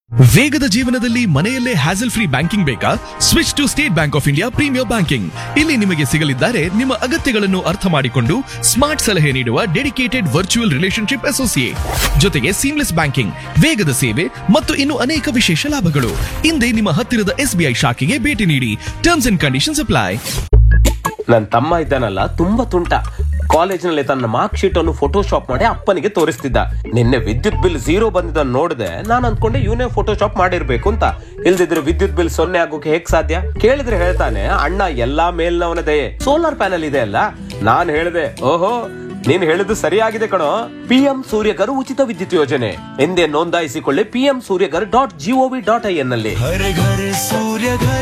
ವೇಗದ ಜೀವನದಲ್ಲಿ ಮನೆಯಲ್ಲೇ ಹ್ಯಾಸಲ್ ಫ್ರೀ ಬ್ಯಾಂಕಿಂಗ್ ಬೇಕಾ switch to State Bank of India premier banking ಇಲ್ಲಿ ನಿಮಗೆ ಸಿಗಲಿದ್ದಾರೆ ನಿಮ್ಮ ಅಗತ್ಯಗಳನ್ನು ಅರ್ಥ ಮಾಡಿಕೊಂಡು ಸ್ಮಾರ್ಟ್ ಸಲಹೆ ನೀಡುವ ಡೆಡಿಕೇಟೆಡ್ ವರ್ಚುವಲ್ ರಿಲೇಶನ್ಶಿಪ್ ಅಸೋಸಿಯೇಟ್ ಜೊತೆಗೆ ಸೀಮ್ಲೆಸ್ ಬ್ಯಾಂಕಿಂಗ್ ವೇಗದ ಸೇವೆ ಮತ್ತು ಇನ್ನು ಅನೇಕ ವಿಶೇಷ ಲಾಭಗಳು ಹಿಂದೆ ನಿಮ್ಮ ಹತ್ತಿರದ ಎಸ್ಬಿಐ ಶಾಖೆಗೆ ಭೇಟಿ ನೀಡಿ ಟರ್ಮ್ಸ್ ಅಂಡ್ ಕಂಡೀಷನ್ಸ್ ಅಪ್ಲೈ ನನ್ನ ತಮ್ಮ ಇದ್ದಾನಲ್ಲ ತುಂಬಾ ತುಂಟ ಕಾಲೇಜಿನಲ್ಲಿ ತನ್ನ ಮಾರ್ಕ್ ಶೀಟ್ ಅನ್ನು ಫೋಟೋಶಾಪ್ ಮಾಡಿ ಅಪ್ಪನಿಗೆ ತೋರಿಸ್ತಿದ್ದ ನಿನ್ನೆ ವಿದ್ಯುತ್ ಬಿಲ್ ಝೀರೋ ಬಂದಿದ್ದ ನೋಡಿದೆ ನಾನು ಅನ್ಕೊಂಡೆ ಇವನೇ ಫೋಟೋಶಾಪ್ ಮಾಡಿರ್ಬೇಕು ಅಂತ ಇಲ್ದಿದ್ರೆ ವಿದ್ಯುತ್ ಬಿಲ್ ಸೊನ್ನೆ ಆಗೋಕೆ ಹೇಗ್ ಸಾಧ್ಯ ಕೇಳಿದ್ರೆ ಹೇಳ್ತಾನೆ ಅಣ್ಣ ಎಲ್ಲಾ ಮೇಲ್ನವನ ದಯೆ ಸೋಲಾರ್ ಪ್ಯಾನಲ್ ಇದೆ ಅಲ್ಲ ನಾನ್ ಹೇಳಿದೆ ಓಹೋ ನೀನ್ ಹೇಳಿದ್ದು ಸರಿಯಾಗಿದೆ ಕಣೋ ಪಿಎಂ ಸೂರ್ಯಗರ್ ಉಚಿತ ವಿದ್ಯುತ್ ಯೋಜನೆ ಎಂದೇ ನೋಂದಾಯಿಸಿಕೊಳ್ಳಿ PM Suryaghar dot gov dot I N ನಲ್ಲಿ हर घर सूर्य घर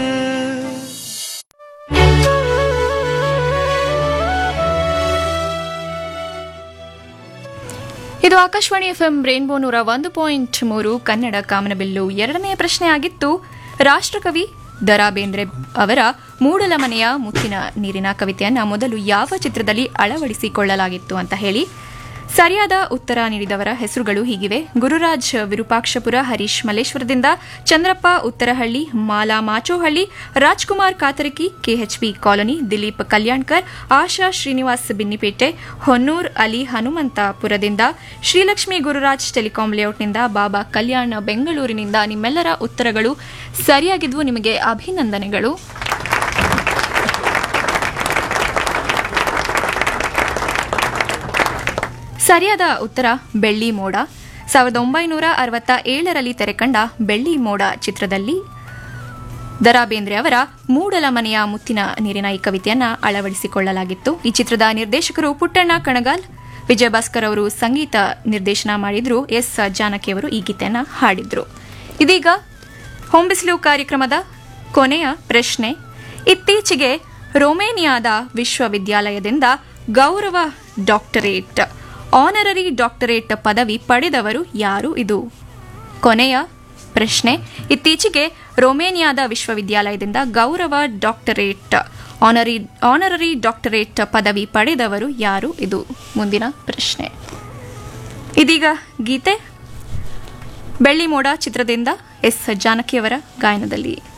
ಇದು ಆಕಾಶವಾಣಿ ಎಫ್ಎಂ ರೇನ್ಬೋ ನೂರ ಒಂದು ಪಾಯಿಂಟ್ ಮೂರು ಕನ್ನಡ ಕಾಮನಬಿಲ್ಲು ಎರಡನೇ ಪ್ರಶ್ನೆ ಆಗಿತ್ತು ರಾಷ್ಟ್ರಕವಿ ದರಾ ಬೇಂದ್ರೆ ಅವರ ಮೂಡಲ ಮನೆಯ ಮುತ್ತಿನ ನೀರಿನ ಕವಿತೆಯನ್ನ ಮೊದಲು ಯಾವ ಚಿತ್ರದಲ್ಲಿ ಅಳವಡಿಸಿಕೊಳ್ಳಲಾಗಿತ್ತು ಅಂತ ಹೇಳಿ ಸರಿಯಾದ ಉತ್ತರ ನೀಡಿದವರ ಹೆಸರುಗಳು ಹೀಗಿವೆ ಗುರುರಾಜ್ ವಿರೂಪಾಕ್ಷಪುರ ಹರೀಶ್ ಮಲ್ಲೇಶ್ವರದಿಂದ ಚಂದ್ರಪ್ಪ ಉತ್ತರಹಳ್ಳಿ ಮಾಲಾ ಮಾಚೋಹಳ್ಳಿ ರಾಜ್ಕುಮಾರ್ ಕಾತರಕಿ ಕೆಎಚ್ಬಿ ಕಾಲೋನಿ ದಿಲೀಪ್ ಕಲ್ಯಾಣ್ಕರ್ ಆಶಾ ಶ್ರೀನಿವಾಸ್ ಬಿನ್ನಿಪೇಟೆ ಹೊನ್ನೂರ್ ಅಲಿ ಹನುಮಂತಪುರದಿಂದ ಶ್ರೀಲಕ್ಷ್ಮಿ ಗುರುರಾಜ್ ಟೆಲಿಕಾಂ ಲೇಔಟ್ನಿಂದ ಬಾಬಾ ಕಲ್ಯಾಣ್ ಬೆಂಗಳೂರಿನಿಂದ ನಿಮ್ಮೆಲ್ಲರ ಉತ್ತರಗಳು ಸರಿಯಾಗಿದ್ವು ನಿಮಗೆ ಅಭಿನಂದನೆಗಳು ಸರಿಯಾದ ಉತ್ತರ ಬೆಳ್ಳಿ ಮೋಡ ಸಾವಿರದ ಒಂಬೈನೂರ ಅರವತ್ತ ಏಳರಲ್ಲಿ ತೆರೆಕಂಡ ಬೆಳ್ಳಿ ಮೋಡ ಚಿತ್ರದಲ್ಲಿ ದರಾ ಬೇಂದ್ರೆ ಅವರ ಮೂಡಲ ಮನೆಯ ಮುತ್ತಿನ ನೀರಿನ ಈ ಕವಿತೆಯನ್ನ ಅಳವಡಿಸಿಕೊಳ್ಳಲಾಗಿತ್ತು ಈ ಚಿತ್ರದ ನಿರ್ದೇಶಕರು ಪುಟ್ಟಣ್ಣ ಕಣಗಾಲ್ ವಿಜಯ ಭಾಸ್ಕರ್ ಅವರು ಸಂಗೀತ ನಿರ್ದೇಶನ ಮಾಡಿದ್ರು ಎಸ್ ಜಾನಕಿ ಅವರು ಈ ಗೀತೆಯನ್ನ ಹಾಡಿದ್ರು ಇದೀಗ ಹೊಂಬಿಸಿಲು ಕಾರ್ಯಕ್ರಮದ ಕೊನೆಯ ಪ್ರಶ್ನೆ ಇತ್ತೀಚೆಗೆ ರೊಮೇನಿಯಾದ ವಿಶ್ವವಿದ್ಯಾಲಯದಿಂದ ಗೌರವ ಡಾಕ್ಟರೇಟ್ ಆನರರಿ ಡಾಕ್ಟರೇಟ್ ಪದವಿ ಪಡೆದವರು ಯಾರು ಇದು ಕೊನೆಯ ಪ್ರಶ್ನೆ ಇತ್ತೀಚೆಗೆ ರೊಮೇನಿಯಾದ ವಿಶ್ವವಿದ್ಯಾಲಯದಿಂದ ಗೌರವ ಡಾಕ್ಟರೇಟ್ ಆನರಿ ಆನರರಿ ಡಾಕ್ಟರೇಟ್ ಪದವಿ ಪಡೆದವರು ಯಾರು ಇದು ಮುಂದಿನ ಪ್ರಶ್ನೆ ಇದೀಗ ಗೀತೆ ಬೆಳ್ಳಿ ಮೋಡ ಚಿತ್ರದಿಂದ ಎಸ್ ಜಾನಕಿಯವರ ಗಾಯನದಲ್ಲಿ